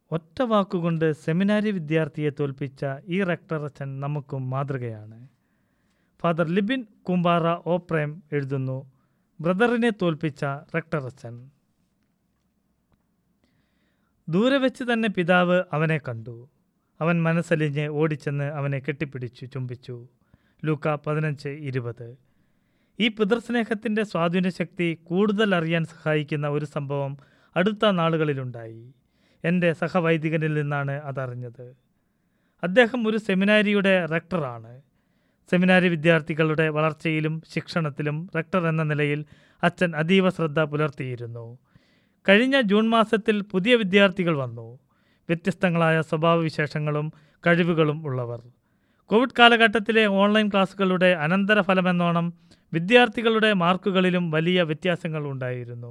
ഒറ്റ വാക്കുകൊണ്ട് സെമിനാരി വിദ്യാർത്ഥിയെ തോൽപ്പിച്ച ഈ റെക്ടർ അച്ഛൻ നമുക്കും മാതൃകയാണ് ഫാദർ ലിബിൻ കുമ്പാറ ഓപ്രേം എഴുതുന്നു ബ്രദറിനെ തോൽപ്പിച്ച റെക്ടർ അച്ഛൻ ദൂരെ വെച്ച് തന്നെ പിതാവ് അവനെ കണ്ടു അവൻ മനസ്സലിഞ്ഞ് ഓടിച്ചെന്ന് അവനെ കെട്ടിപ്പിടിച്ചു ചുംബിച്ചു ലൂക്ക പതിനഞ്ച് ഇരുപത് ഈ പിതൃസ്നേഹത്തിൻ്റെ സ്വാധീനശക്തി കൂടുതൽ അറിയാൻ സഹായിക്കുന്ന ഒരു സംഭവം അടുത്ത നാളുകളിലുണ്ടായി എൻ്റെ സഹവൈദികനിൽ നിന്നാണ് അതറിഞ്ഞത് അദ്ദേഹം ഒരു സെമിനാരിയുടെ റെക്ടറാണ് സെമിനാരി വിദ്യാർത്ഥികളുടെ വളർച്ചയിലും ശിക്ഷണത്തിലും റെക്ടർ എന്ന നിലയിൽ അച്ഛൻ അതീവ ശ്രദ്ധ പുലർത്തിയിരുന്നു കഴിഞ്ഞ ജൂൺ മാസത്തിൽ പുതിയ വിദ്യാർത്ഥികൾ വന്നു വ്യത്യസ്തങ്ങളായ സ്വഭാവവിശേഷങ്ങളും കഴിവുകളും ഉള്ളവർ കോവിഡ് കാലഘട്ടത്തിലെ ഓൺലൈൻ ക്ലാസ്സുകളുടെ അനന്തരഫലമെന്നോണം വിദ്യാർത്ഥികളുടെ മാർക്കുകളിലും വലിയ വ്യത്യാസങ്ങൾ ഉണ്ടായിരുന്നു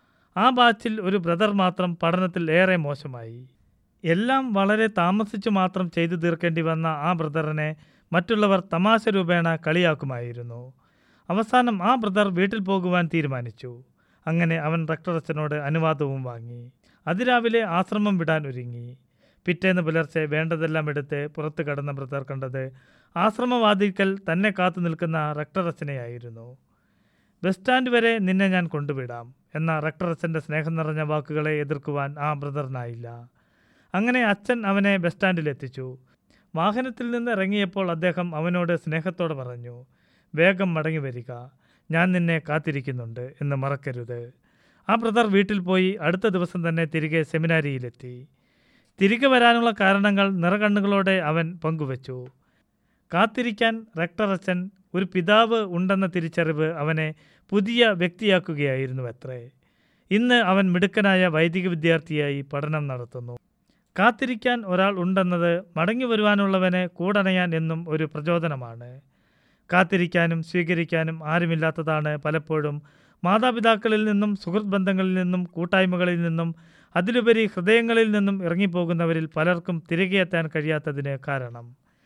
ആ ബാച്ചിൽ ഒരു ബ്രദർ മാത്രം പഠനത്തിൽ ഏറെ മോശമായി എല്ലാം വളരെ താമസിച്ചു മാത്രം ചെയ്തു തീർക്കേണ്ടി വന്ന ആ ബ്രദറിനെ മറ്റുള്ളവർ തമാശ രൂപേണ കളിയാക്കുമായിരുന്നു അവസാനം ആ ബ്രദർ വീട്ടിൽ പോകുവാൻ തീരുമാനിച്ചു അങ്ങനെ അവൻ റക്ടർ അച്ഛനോട് അനുവാദവും വാങ്ങി അതിരാവിലെ ആശ്രമം വിടാൻ ഒരുങ്ങി പിറ്റേന്ന് പുലർച്ചെ വേണ്ടതെല്ലാം എടുത്ത് പുറത്തു കടന്ന ബ്രദർ കണ്ടത് ആശ്രമവാതിക്കൽ തന്നെ കാത്തു നിൽക്കുന്ന റക്ടർ അച്ഛനെയായിരുന്നു ബസ് സ്റ്റാൻഡ് വരെ നിന്നെ ഞാൻ കൊണ്ടുവിടാം എന്ന റക്ടർ അച്ഛൻ്റെ സ്നേഹം നിറഞ്ഞ വാക്കുകളെ എതിർക്കുവാൻ ആ ബ്രദറിനായില്ല അങ്ങനെ അച്ഛൻ അവനെ ബസ് സ്റ്റാൻഡിലെത്തിച്ചു വാഹനത്തിൽ നിന്ന് ഇറങ്ങിയപ്പോൾ അദ്ദേഹം അവനോട് സ്നേഹത്തോടെ പറഞ്ഞു വേഗം മടങ്ങി വരിക ഞാൻ നിന്നെ കാത്തിരിക്കുന്നുണ്ട് എന്ന് മറക്കരുത് ആ ബ്രദർ വീട്ടിൽ പോയി അടുത്ത ദിവസം തന്നെ തിരികെ സെമിനാരിയിലെത്തി തിരികെ വരാനുള്ള കാരണങ്ങൾ നിറകണ്ണുകളോടെ അവൻ പങ്കുവച്ചു കാത്തിരിക്കാൻ റക്ടർ അച്ഛൻ ഒരു പിതാവ് ഉണ്ടെന്ന തിരിച്ചറിവ് അവനെ പുതിയ വ്യക്തിയാക്കുകയായിരുന്നു അത്രേ ഇന്ന് അവൻ മിടുക്കനായ വൈദിക വിദ്യാർത്ഥിയായി പഠനം നടത്തുന്നു കാത്തിരിക്കാൻ ഒരാൾ ഉണ്ടെന്നത് മടങ്ങി വരുവാനുള്ളവനെ കൂടണയാൻ എന്നും ഒരു പ്രചോദനമാണ് കാത്തിരിക്കാനും സ്വീകരിക്കാനും ആരുമില്ലാത്തതാണ് പലപ്പോഴും മാതാപിതാക്കളിൽ നിന്നും സുഹൃത്ത് ബന്ധങ്ങളിൽ നിന്നും കൂട്ടായ്മകളിൽ നിന്നും അതിലുപരി ഹൃദയങ്ങളിൽ നിന്നും ഇറങ്ങിപ്പോകുന്നവരിൽ പലർക്കും തിരികെ എത്താൻ കഴിയാത്തതിന് കാരണം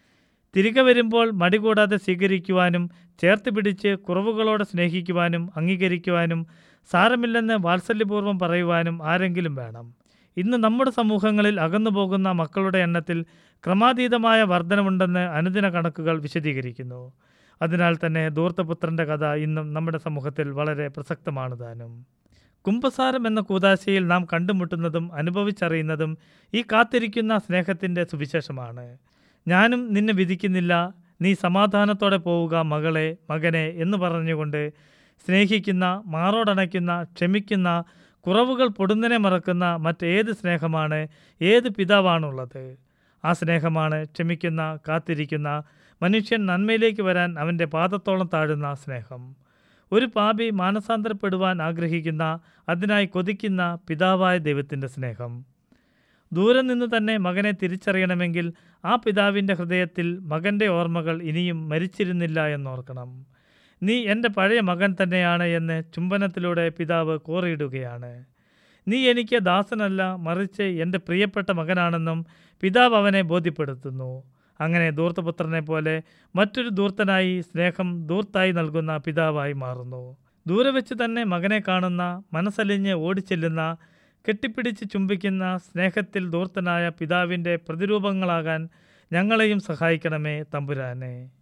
തിരികെ വരുമ്പോൾ മടികൂടാതെ സ്വീകരിക്കുവാനും ചേർത്ത് പിടിച്ച് കുറവുകളോടെ സ്നേഹിക്കുവാനും അംഗീകരിക്കുവാനും സാരമില്ലെന്ന് വാത്സല്യപൂർവ്വം പറയുവാനും ആരെങ്കിലും വേണം ഇന്ന് നമ്മുടെ സമൂഹങ്ങളിൽ അകന്നു പോകുന്ന മക്കളുടെ എണ്ണത്തിൽ ക്രമാതീതമായ വർധനമുണ്ടെന്ന് അനുദിന കണക്കുകൾ വിശദീകരിക്കുന്നു അതിനാൽ തന്നെ ധൂർത്തപുത്രൻ്റെ കഥ ഇന്നും നമ്മുടെ സമൂഹത്തിൽ വളരെ പ്രസക്തമാണ് താനും കുംഭസാരം എന്ന കൂതാശയിൽ നാം കണ്ടുമുട്ടുന്നതും അനുഭവിച്ചറിയുന്നതും ഈ കാത്തിരിക്കുന്ന സ്നേഹത്തിൻ്റെ സുവിശേഷമാണ് ഞാനും നിന്നെ വിധിക്കുന്നില്ല നീ സമാധാനത്തോടെ പോവുക മകളെ മകനെ എന്ന് പറഞ്ഞുകൊണ്ട് സ്നേഹിക്കുന്ന മാറോടണയ്ക്കുന്ന ക്ഷമിക്കുന്ന കുറവുകൾ പൊടുന്നനെ മറക്കുന്ന മറ്റേത് സ്നേഹമാണ് ഏത് പിതാവാണുള്ളത് ആ സ്നേഹമാണ് ക്ഷമിക്കുന്ന കാത്തിരിക്കുന്ന മനുഷ്യൻ നന്മയിലേക്ക് വരാൻ അവൻ്റെ പാദത്തോളം താഴുന്ന സ്നേഹം ഒരു പാപി മാനസാന്തരപ്പെടുവാൻ ആഗ്രഹിക്കുന്ന അതിനായി കൊതിക്കുന്ന പിതാവായ ദൈവത്തിൻ്റെ സ്നേഹം ദൂരെ നിന്ന് തന്നെ മകനെ തിരിച്ചറിയണമെങ്കിൽ ആ പിതാവിൻ്റെ ഹൃദയത്തിൽ മകൻ്റെ ഓർമ്മകൾ ഇനിയും മരിച്ചിരുന്നില്ല എന്നോർക്കണം നീ എൻ്റെ പഴയ മകൻ തന്നെയാണ് എന്ന് ചുംബനത്തിലൂടെ പിതാവ് കോറിയിടുകയാണ് നീ എനിക്ക് ദാസനല്ല മറിച്ച് എൻ്റെ പ്രിയപ്പെട്ട മകനാണെന്നും പിതാവ് അവനെ ബോധ്യപ്പെടുത്തുന്നു അങ്ങനെ ധൂർത്തപുത്രനെ പോലെ മറ്റൊരു ധൂർത്തനായി സ്നേഹം ധൂർത്തായി നൽകുന്ന പിതാവായി മാറുന്നു ദൂരെ വെച്ച് തന്നെ മകനെ കാണുന്ന മനസ്സലിഞ്ഞ് ഓടിച്ചെല്ലുന്ന കെട്ടിപ്പിടിച്ച് ചുംബിക്കുന്ന സ്നേഹത്തിൽ ധൂർത്തനായ പിതാവിൻ്റെ പ്രതിരൂപങ്ങളാകാൻ ഞങ്ങളെയും സഹായിക്കണമേ തമ്പുരാനെ